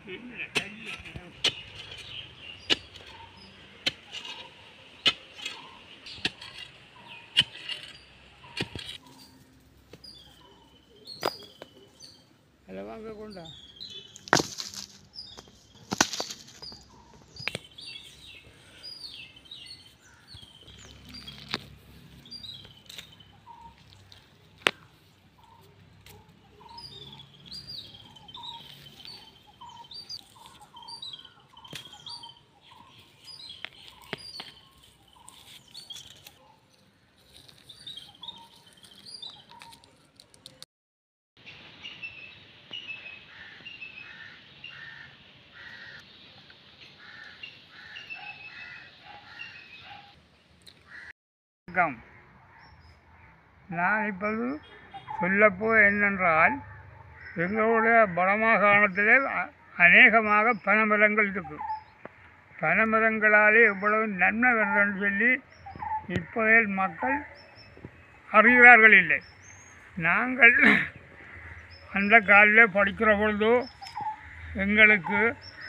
அதில் வாங்க கொண்டா வணக்கம் நான் இப்போது சொல்லப்போ என்னென்றால் எங்களுடைய வடமாகாணத்திலே அ- அநேகமாக பனைமரங்கள் இருக்கு பனைமரங்களாலே இவ்வளவு நன்மை வருதுன்னு சொல்லி இப்போதைய மக்கள் அறிகிறார்கள் இல்லை நாங்கள் அந்த காலில் படிக்கிற பொழுதோ எங்களுக்கு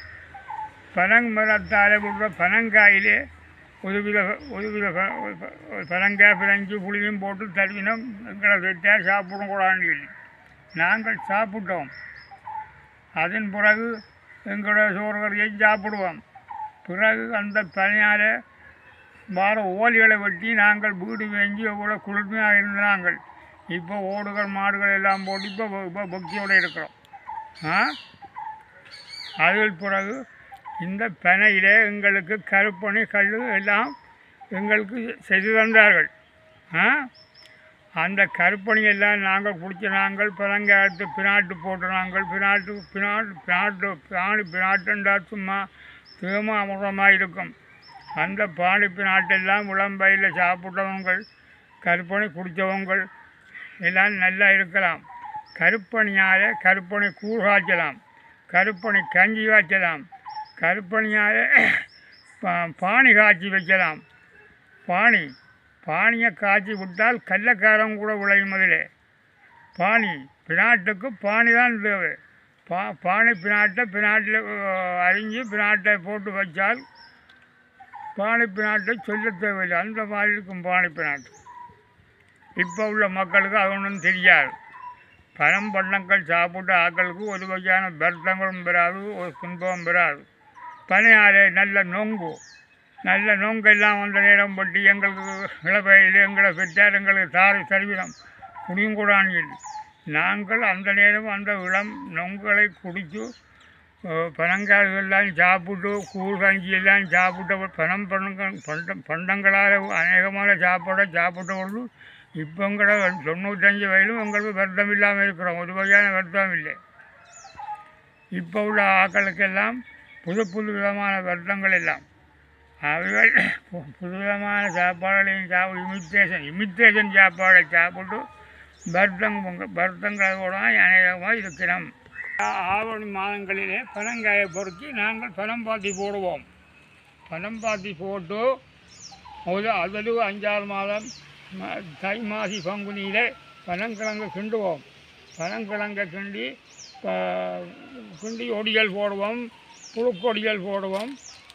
பனமரத்தால் விடுற பனங்காயிலே ஒரு வித ஒரு வித ப- ஒரு ப- ஒரு பனங்காய் பிணைஞ்சு புளியும் போட்டு தருவினோம் எங்களை வெட்டால் சாப்பிடக்கூடாதுன்னு சொல்லி நாங்கள் சாப்பிட்டோம் அதன் பிறகு எங்களோட சோறு கறியையும் சாப்பிடுவோம் பிறகு அந்த பனையால் வார ஓலிகளை வெட்டி நாங்கள் வீடு வேங்கி எவ்வளோ குளிர்மையாக இருந்த நாங்கள் இப்போ ஓடுகள் மாடுகள் எல்லாம் போட்டு இப்போ இப்போ பக்தியோடு இருக்கிறோம் ஆ அதில் பிறகு இந்த பனையிலே எங்களுக்கு கருப்பணி கல் எல்லாம் எங்களுக்கு செய்து தந்தார்கள் ஆ அந்த கருப்பணி எல்லாம் நாங்கள் குடிச்ச நாங்கள் பிறங்க எடுத்து பினாட்டு போட்ட நாங்கள் பினாட்டு பினாட்டு பினாட்டு பிராணி பினாட்டுண்டா சும்மா தேமா அமுதமாக இருக்கும் அந்த பாணி பினாட்டெல்லாம் உளம்பையில் சாப்பிட்டவங்கள் கருப்பணி குடித்தவங்கள் எல்லாம் நல்லா இருக்கலாம் கருப்பணியால் கருப்பணி கூழ் காய்ச்சலாம் கருப்பணி கஞ்சி காய்ச்சலாம் கருப்பணியால் பா- பானி காய்ச்சி வைக்கலாம் பானி பானியை காய்ச்சி விட்டால் கள்ளக்காரம் கூட விளையும் அதில் பானி பினாட்டுக்கு பானி தான் தேவை பா பானி பினாட்டை பினாட்டில் அரிஞ்சு பினாட்டை போட்டு வச்சால் பானி பினாட்டை சொல்ல தேவையில்லை அந்த மாதிரி இருக்கும் பானி பினாட்டு இப்போ உள்ள மக்களுக்கு அது ஒன்றும் தெரியாது பனம் பண்டங்கள் சாப்பிட்ட ஆக்களுக்கு ஒரு வகையான வருத்தங்களும் பெறாது ஒரு துன்பமும் பெறாது பனையாலே நல்ல நொங்கு நல்ல நொங்கெல்லாம் வந்த நேரம் பட்டி எங்களுக்கு இளவயதில் எங்களை பெற்றார் எங்களுக்கு தாரை தருவினம் குடியுங்கூடான்னு சொல்லி நாங்கள் அந்த நேரம் அந்த இளம் நொங்குகளை குடித்து பனங்காய்கள்லாம் சாப்பிட்டு கூழ் கஞ்சி எல்லாம் சாப்பிட்ட பனம் பண்டங்கள் பண்டம் பண்டங்களால் அநேகமான சாப்பாடை சாப்பிட்ட பொழுது இப்போ எங்களை தொண்ணூத்தஞ்சு வயதிலும் எங்களுக்கு வருத்தம் இல்லாமல் இருக்கிறோம் ஒரு வகையான வருத்தம் இல்லை இப்போ உள்ள ஆக்களுக்கெல்லாம் புது புது விதமான வருத்தங்கள் எல்லாம் அவைகள் பு- புது விதமான சாப்பாடுகளையும் சாப்பிடு இமிட்டேஷன் இமிட்டேஷன் சாப்பாடை சாப்பிட்டு வருத்தம் வருத்தங்களோட அநேகமாக இருக்கிறோம் ஆ- ஆவணி மாதங்களிலே பனங்காயை பொறுக்கி நாங்கள் பனம் பாத்தி போடுவோம் பனம் பாத்தி போட்டு ஒரு அதில் அஞ்சாறு மாதம் ம- தை மாசி பங்குனியிலே பனங்கிழங்கு கிண்டுவோம் பனங்கிழங்கை கிண்டி ப- கிண்டி ஒடியல் போடுவோம் புழுக்கொடியல் போடுவோம்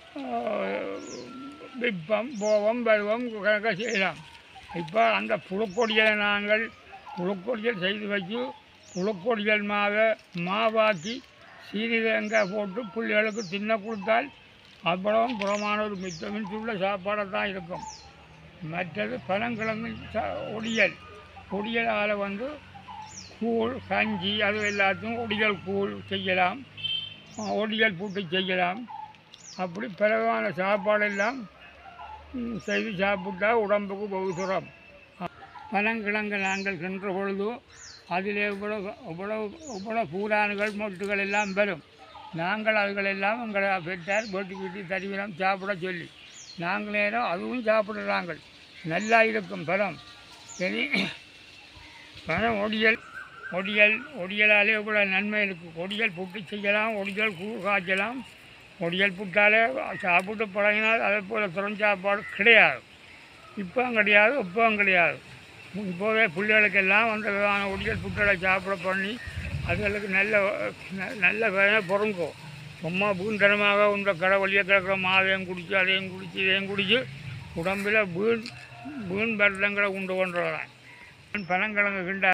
விற்பம் போவோம் வருவோம் கணக்க செய்யலாம் இப்போ அந்த புழுக்கொடியலை நாங்கள் புழுக்கொடியல் செய்து வச்சு புழுக்கொடியல் மாவை மாவாக்கி சீரிதேங்காய் போட்டு பிள்ளைகளுக்கு தின்ன கொடுத்தால் அவ்வளவும் புறமான ஒரு மித்த மிச்சுள்ள சாப்பாடாக தான் இருக்கும் மற்றது பனங்கிழங்கு ச ஒடியல் ஒடியலால் வந்து கூழ் கஞ்சி அது எல்லாத்தையும் ஒடியல் கூழ் செய்யலாம் அஹ் ஒடியல் புட்டு செய்யலாம் அப்படி பிறகான சாப்பாடெல்லாம் ம், செய்து சாப்பிட்டா உடம்புக்கு பகுசுரம் பனங்கிழங்கு நாங்கள் சென்ற பொழுது அதிலே இவ்வளவு இவ்வளவு இவ்வளவு பூரான்கள் மொட்டுகள் எல்லாம் வரும் நாங்கள் அதுகளெல்லாம் எங்களை பெற்றார் வெட்டி வீட்டி தருவினம் சாப்பிட சொல்லி நாங்கள் நேரம் அதுவும் சாப்பிடுறாங்க நல்லா இருக்கும் பழம் சரி பழம் ஒடியல் ஒடியல் ஒடியலாலே இவ்வளோ நன்மை இருக்குது ஒடியல் புட்டு செய்யலாம் ஒடியல் கூழ் காய்ச்சலாம் ஒடியல் புட்டாலே சாப்பிட்டு பழகினால் அதே போல் திறன் சாப்பாடு கிடையாது இப்போவும் கிடையாது இப்போவும் கிடையாது இப்போவே பிள்ளைகளுக்கெல்லாம் அந்த விதமான ஒடியல் புட்டலை சாப்பிட பண்ணி அதுகளுக்கு நல்ல ந- நல்ல வேலை பொறுங்கும் சும்மா வீண்தனமாக இந்த கடை வழியாக கிடக்கிற மாதையும் குடிச்சு அதையும் குடிச்சு இதையும் குடிச்சு உடம்பில் வீண் வீண் பள்ளங்களை உண்டு கொண்டுறதான் பனங்கிழங்கு கிண்ட